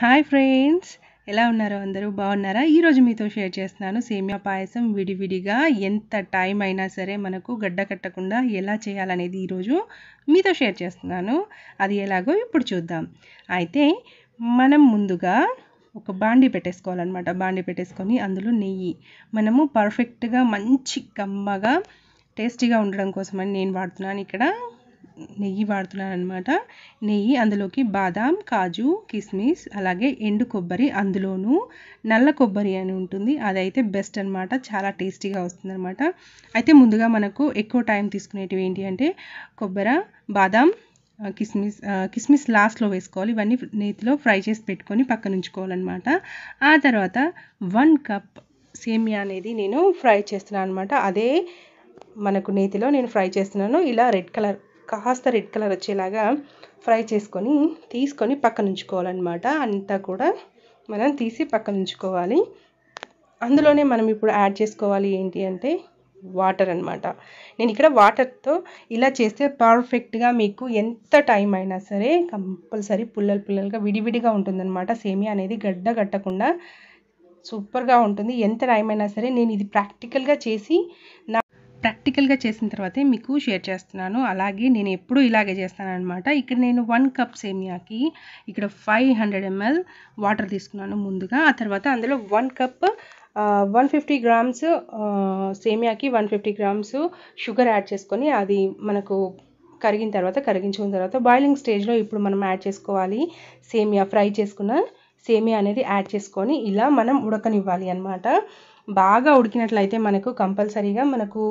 hi friends ఎలా ఉన్నారు అందరూ బాగున్నారా ఈరోజు మీతో షేర్ చేస్తున్నాను సేమియా పాయసం విడివిడిగా ఎంత టైం అయినా సరే మనకు గడ్డ కట్టకుండా ఎలా చేయాలనేది ఈరోజు మీతో షేర్ చేస్తున్నాను అది ఎలాగో ఇప్పుడు చూద్దాం అయితే మనం ముందుగా ఒక బాండి పెట్టేసుకోవాలన్నమాట బాండి పెట్టేసుకొని అందులో నెయ్యి మనము పర్ఫెక్ట్గా మంచి కమ్మగా టేస్టీగా ఉండడం కోసమని నేను వాడుతున్నాను ఇక్కడ నెయ్యి వాడుతున్నాను అనమాట నెయ్యి అందులోకి బాదాం కాజు కిస్మిస్ అలాగే ఎండు కొబ్బరి అందులోనూ నల్ల కొబ్బరి అని ఉంటుంది అదైతే బెస్ట్ అనమాట చాలా టేస్టీగా వస్తుంది అనమాట అయితే ముందుగా మనకు ఎక్కువ టైం తీసుకునేటివి ఏంటి అంటే కొబ్బరి బాదాం కిస్మిస్ కిస్మిస్ లాస్ట్లో వేసుకోవాలి ఇవన్నీ నేతిలో ఫ్రై చేసి పెట్టుకొని పక్కన ఉంచుకోవాలన్నమాట ఆ తర్వాత వన్ కప్ సేమియా అనేది నేను ఫ్రై చేస్తున్నాను అనమాట అదే మనకు నేతిలో నేను ఫ్రై చేస్తున్నాను ఇలా రెడ్ కలర్ కాస్త రెడ్ కలర్ వచ్చేలాగా ఫ్రై చేసుకొని తీసుకొని పక్కన ఉంచుకోవాలన్నమాట అంతా కూడా మనం తీసి పక్కన ఉంచుకోవాలి అందులోనే మనం ఇప్పుడు యాడ్ చేసుకోవాలి ఏంటి అంటే వాటర్ అనమాట నేను ఇక్కడ వాటర్తో ఇలా చేస్తే పర్ఫెక్ట్గా మీకు ఎంత టైం అయినా సరే కంపల్సరీ పుల్లలు పుల్లలుగా విడివిడిగా ఉంటుందన్నమాట సేమియా అనేది గడ్డ కట్టకుండా సూపర్గా ఉంటుంది ఎంత టైం అయినా సరే నేను ఇది ప్రాక్టికల్గా చేసి నా ప్రాక్టికల్గా చేసిన తర్వాతే మీకు షేర్ చేస్తున్నాను అలాగే నేను ఎప్పుడూ ఇలాగే చేస్తాను అనమాట ఇక్కడ నేను వన్ కప్ సేమియాకి ఇక్కడ ఫైవ్ హండ్రెడ్ ఎంఎల్ వాటర్ తీసుకున్నాను ముందుగా ఆ తర్వాత అందులో one cup one fifty grams సేమియాకి one fifty grams sugar add చేసుకొని అది మనకు కరిగిన తర్వాత కరిగించుకున్న తర్వాత బాయిలింగ్ స్టేజ్లో ఇప్పుడు మనం యాడ్ చేసుకోవాలి సేమియా ఫ్రై చేసుకున్న సేమియా అనేది యాడ్ చేసుకొని ఇలా మనం ఉడకనివ్వాలి అనమాట బాగా ఉడికినట్లయితే మనకు కంపల్సరీగా మనకు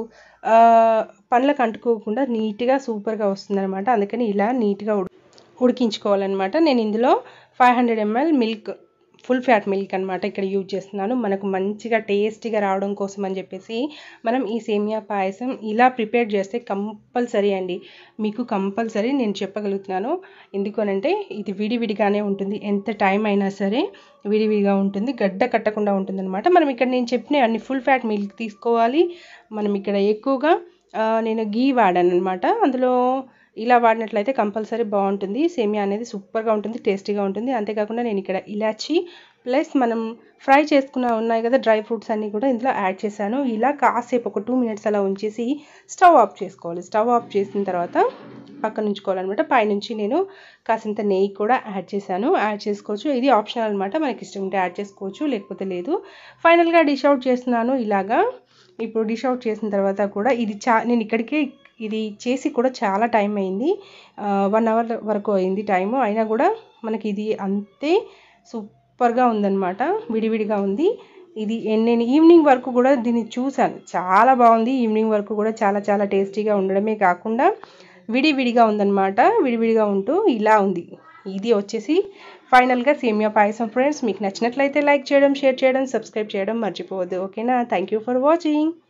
పండ్లకు అంటుకోకుండా నీట్గా సూపర్గా వస్తుందన్నమాట అందుకని ఇలా నీట్గా ఉడికించుకోవాలన్నమాట నేను ఇందులో five hundred ML milk full fat milk అనమాట ఇక్కడ యూజ్ చేస్తున్నాను మనకు మంచిగా టేస్టీగా రావడం కోసం అని చెప్పేసి మనం ఈ సేమియా పాయసం ఇలా ప్రిపేర్ చేస్తే కంపల్సరీ అండి మీకు కంపల్సరీ నేను చెప్పగలుగుతున్నాను ఎందుకనంటే ఇది విడివిడిగానే ఉంటుంది ఎంత టైం అయినా సరే విడివిడిగా ఉంటుంది గడ్డ కట్టకుండా ఉంటుంది అనమాట మనం ఇక్కడ నేను చెప్పిన అన్ని ఫుల్ ఫ్యాట్ మిల్క్ తీసుకోవాలి మనం ఇక్కడ ఎక్కువగా నేను గీ వాడాను అనమాట అందులో ఇలా వాడినట్లయితే కంపల్సరీ బాగుంటుంది సేమియా అనేది సూపర్గా ఉంటుంది టేస్టీగా ఉంటుంది అంతేకాకుండా నేను ఇక్కడ ఇలాచి ప్లస్ మనం ఫ్రై చేసుకున్న ఉన్నాయి కదా డ్రై ఫ్రూట్స్ అన్నీ కూడా ఇందులో యాడ్ చేశాను ఇలా కాసేపు ఒక టూ మినిట్స్ అలా ఉంచేసి స్టవ్ ఆఫ్ చేసుకోవాలి స్టవ్ ఆఫ్ చేసిన తర్వాత పక్కన ఉంచుకోవాలన్నమాట పైనుంచి నేను కాసింత నెయ్యి కూడా యాడ్ చేశాను యాడ్ చేసుకోవచ్చు ఇది ఆప్షనల్ అనమాట మనకి ఇష్టం ఉంటే యాడ్ చేసుకోవచ్చు లేకపోతే లేదు ఫైనల్గా డిష్ అవుట్ చేస్తున్నాను ఇలాగా ఇప్పుడు డిష్ అవుట్ చేసిన తర్వాత కూడా ఇది చా నేను ఇక్కడికే ఇది చేసి కూడా చాలా టైం అయింది వన్ అవర్ వరకు అయింది టైము అయినా కూడా మనకి ఇది అంతే సూపర్గా ఉందన్నమాట విడివిడిగా ఉంది ఇది నేను ఈవినింగ్ వరకు కూడా దీన్ని చూశాను చాలా బాగుంది ఈవినింగ్ వరకు కూడా చాలా చాలా టేస్టీగా ఉండడమే కాకుండా విడివిడిగా ఉందన్నమాట విడివిడిగా ఉంటూ ఇలా ఉంది ఇది వచ్చేసి ఫైనల్గా సేమియా పాయసం ఫ్రెండ్స్ మీకు నచ్చినట్లయితే లైక్ చేయడం షేర్ చేయడం సబ్స్క్రైబ్ చేయడం మర్చిపోవద్దు ఓకేనా థ్యాంక్ యూ ఫర్ వాచింగ్